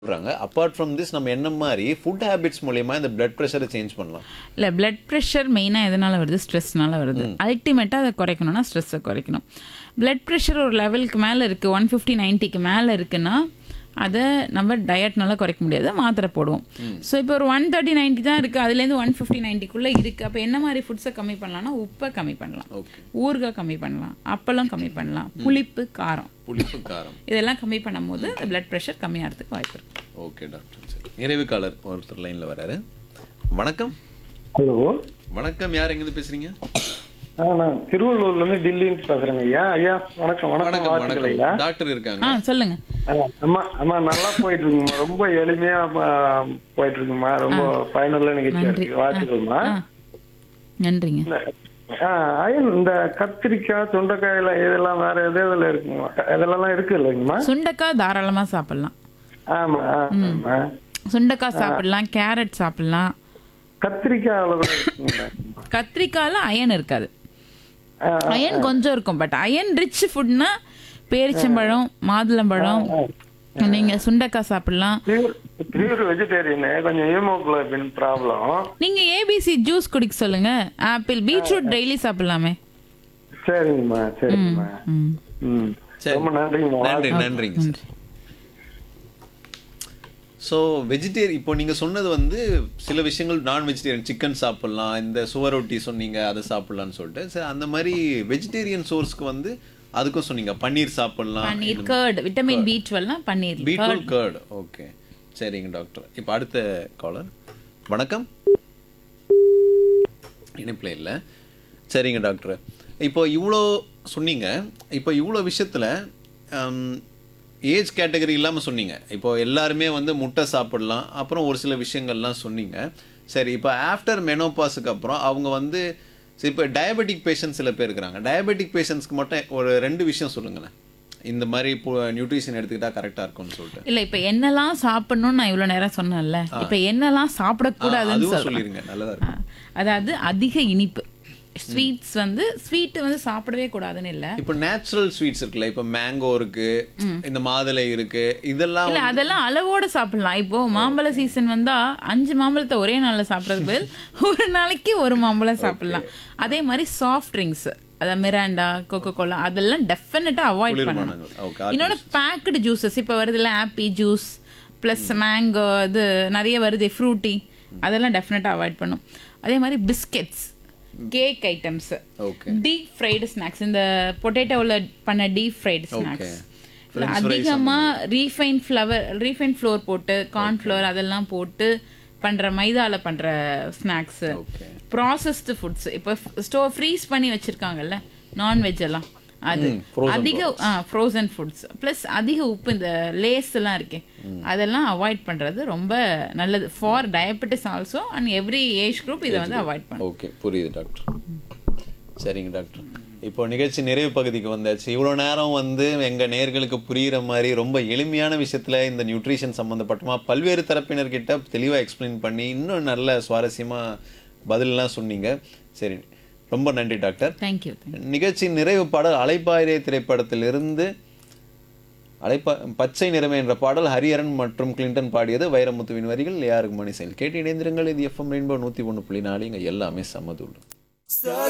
சொல்றாங்க apart from this நம்ம என்ன மாதிரி ஃபுட் ஹேபிட்ஸ் மூலியமா இந்த பிளட் ப்ரெஷரை சேஞ்ச் பண்ணலாம் இல்லை பிளட் ப்ரெஷர் மெயினாக எதனால வருது ஸ்ட்ரெஸ்னால வருது அல்டிமேட்டாக அதை குறைக்கணும்னா ஸ்ட்ரெஸ்ஸை குறைக்கணும் பிளட் ப்ரெஷர் ஒரு லெவலுக்கு மேலே இருக்குது ஒன் ஃபிஃப்டி நைன்ட்டிக்கு மேலே இருக்குன்னா அதை நம்ம டயட்னால குறைக்க முடியாது மாத்திரை போடுவோம் ஸோ இப்போ ஒரு ஒன் தேர்ட்டி நைன்ட்டி தான் இருக்குது அதுலேருந்து ஒன் ஃபிஃப்டி நைன்ட்டிக்குள்ளே இருக்குது அப்போ என்ன மாதிரி ஃபுட்ஸை கம்மி பண்ணலாம்னா உப்பை கம்மி பண்ணலாம் ஓகே ஊறுகாய் கம்மி பண்ணலாம் அப்பளம் கம்மி பண்ணலாம் புளிப்பு காரம் புளிப்பு காரம் இதெல்லாம் கம்மி பண்ணும்போது பிளட் ப்ரெஷர் கம்மியாகிறதுக்கு வாய்ப்பு இருக்கு ஓகே டாக்டர் சரி நிறைவு காலர் ஒருத்தர் லைன்ல வராரு வணக்கம் ஹலோ வணக்கம் யார் எங்கிருந்து பேசுறீங்க ஆ நான் திருவள்ளூர்ல இருந்து டெல்லின்னு பேசுறேங்க ஐயா ஐயா வணக்கம் வணக்கம் வணக்கம் வாழ்த்துக்கள் ஐயா வணக்கம் டாக்டர் இருக்காங்க ஆ சொல்லுங்க ஆ, அம்மா அம்மா நல்லா போயிட்டு இருக்குங்கம்மா ரொம்ப எளிமையா ஆ, போயிட்டு இருக்குமா ரொம்ப பயனுள்ள நிகழ்ச்சியா இருக்கு வாழ்த்துக்கள்மா ஆ நன்றிங்க இந்த, ஆ, ஐயன் இந்த கத்திரிக்காய் சுண்டைக்காயில இதெல்லாம் வேற எது இதுல இருக்குமா இதெல்லாம் இருக்கு இல்லைங்கம்மா சுண்டைக்காய் தாராளமாக சாப்பிடலாம் ஆமா ஆமா சுண்டைக்காய் சாப்பிடலாம் கேரட் சாப்பிடலாம் கத்திரிக்காய் அளவு இருக்குங்களா கத்திரிக்காயில் அயன் இருக்காது ஆ, அயன் கொஞ்சம் இருக்கும் பட் அயன் ரிச் ஃபுட்னா பேரிச்சம்பழம் மாதுளம்பழம் நீங்க சுண்டைக்காய் சாப்பிடலாம் பியூர் பியூர் வெஜிடேரியன் கொஞ்சம் ஹீமோகுளோபின் ப்ராப்ளம் நீங்க ஏபிசி ஜூஸ் குடிக்க சொல்லுங்க ஆப்பிள் பீட்ரூட் டெய்லி சாப்பிடலாமே சரிங்கம்மா சரிங்கம்மா ம் ம் சரி. ரொம்ப நன்றிங்கம்மா நன்றி நன்றிங்க சார் ஸோ வெஜிடேரியன் இப்போ நீங்கள் சொன்னது வந்து சில விஷயங்கள் நான் வெஜிடேரியன் சிக்கன் சாப்பிட்லாம் இந்த சுவரொட்டி சொன்னீங்க அதை சாப்பிட்லான்னு சொல்லிட்டு சரி அந்த மாதிரி வெஜிடேரியன் சோர்ஸ்க்கு வந்து அதுக்கும் சொன்னீங்க பன்னீர் சாப்பிட்லாம் பன்னீர் கர்ட் விட்டமின் பி டுவெல்லாம் பன்னீர் பீட்ரூட் கர்ட் ஓகே சரிங்க டாக்டர் இப்போ அடுத்த காலர் வணக்கம் இணைப்பில் இல்லை சரிங்க டாக்டர் இப்போ இவ்வளோ சொன்னீங்க இப்போ இவ்வளோ விஷயத்தில் ஏஜ் கேட்டகரி இல்லாமல் சொன்னீங்க இப்போ எல்லாருமே வந்து முட்டை சாப்பிடலாம் அப்புறம் ஒரு சில விஷயங்கள்லாம் சொன்னீங்க சரி இப்போ ஆஃப்டர் மெனோபாஸுக்கு அப்புறம் அவங்க வந்து சரி இப்போ டயபெட்டிக் பேஷண்ட் சில பேர் இருக்கிறாங்க டயபெட்டிக் பேஷண்ட்ஸ்க்கு மட்டும் ஒரு ரெண்டு விஷயம் சொல்லுங்களேன் இந்த மாதிரி இப்போ நியூட்ரிஷன் எடுத்துக்கிட்டா கரெக்டாக இருக்கும்னு சொல்லிட்டு இல்ல இப்ப என்னெல்லாம் சாப்பிடணும்னு நான் இவ்வளவு நேரம் சொன்னேன்ல இப்ப என்னெல்லாம் சாப்பிடக்கூடாதுன்னு அதுவும் சொல்றேன் சொல்லிருங்க நல்லதா இருக்கும் ஆ, அதாவது அதிக இனிப்பு ஸ்வீட்ஸ் வந்து ஸ்வீட் வந்து சாப்பிடவே கூடாதுன்னு இல்ல இப்போ நேச்சுரல் ஸ்வீட்ஸ் இருக்குல்ல இப்போ மேங்கோ இருக்கு இந்த மாதுளை இருக்கு இதெல்லாம் இல்ல அதெல்லாம் அளவோட சாப்பிடலாம் இப்போ மாம்பழ சீசன் வந்தா அஞ்சு மாம்பழத்தை ஒரே நாள்ல சாப்பிடறது பதில் ஒரு நாளைக்கு ஒரு மாம்பழம் சாப்பிடலாம் அதே மாதிரி சாஃப்ட் ட்ரிங்க்ஸ் அதாவது மிராண்டா கொக்கோ கோலா அதெல்லாம் டெஃபினட்டா அவாய்ட் பண்ணணும் குளிர்பானங்கள் ஓகே இன்னொன்று பேக்கடு ஜூஸஸ் இப்போ வருதுல்ல ஆப்பி ஜூஸ் ப்ளஸ் மேங்கோ இது நிறைய வருது ஃப்ரூட்டி அதெல்லாம் டெஃபினட்டாக அவாய்ட் பண்ணும் அதே மாதிரி biscuits cake items okay deep fried snacks இந்த பொட்டேட்டோவில் பண்ண deep fried snacks French fries அதிகமாக ரீஃபைன் ஃப்ளவர் ரீஃபைன் ஃப்ளோர் போட்டு கார்ன்ஃப்ளவர் அதெல்லாம் போட்டு பண்ற மைதால பண்ற ஸ்நாக்ஸ் ஓகே ப்ராசஸ்டு ஃபுட்ஸ் இப்போ ஸ்டோ ஃப்ரீஸ் பண்ணி வச்சிருக்காங்கல்ல நான்வெஜ் எல்லாம் அது frozen அதிக ஃப்ரோசன் ஃபுட்ஸ் ப்ளஸ் அதிக உப்பு இந்த லேஸ் எல்லாம் இருக்கே அதெல்லாம் அவாய்ட் பண்றது ரொம்ப நல்லது for diabetes also and every age group இதை வந்து அவாய்ட் பண்ணும் ஓகே புரியுது டாக்டர் சரிங்க டாக்டர் இப்போ நிகழ்ச்சி நிறைவு பகுதிக்கு வந்தாச்சு இவ்வளோ நேரம் வந்து எங்கள் நேர்களுக்கு புரிகிற மாதிரி ரொம்ப எளிமையான விஷயத்தில் இந்த நியூட்ரிஷன் சம்மந்தப்பட்டமா பல்வேறு தரப்பினர்கிட்ட தெளிவாக எக்ஸ்பிளைன் பண்ணி இன்னும் நல்ல சுவாரஸ்யமாக பதிலெலாம் சொன்னீங்க சரி ரொம்ப நன்றி டாக்டர் தேங்க்யூ நிகழ்ச்சி நிறைவு பாடல் அலைப்பாயிரே திரைப்படத்திலிருந்து அலைப்பா பச்சை நிறமே என்ற பாடல் ஹரிஹரன் மற்றும் கிளின்டன் பாடியது வைரமுத்துவின் வரிகள் ஏஆர் மணி செயல் கேட்டு இணைந்திருங்கள் இது எஃப்எம் ரெயின்போ நூற்றி ஒன்று புள்ளி நாலு இங்கே எல்லாமே சமதுள்ளு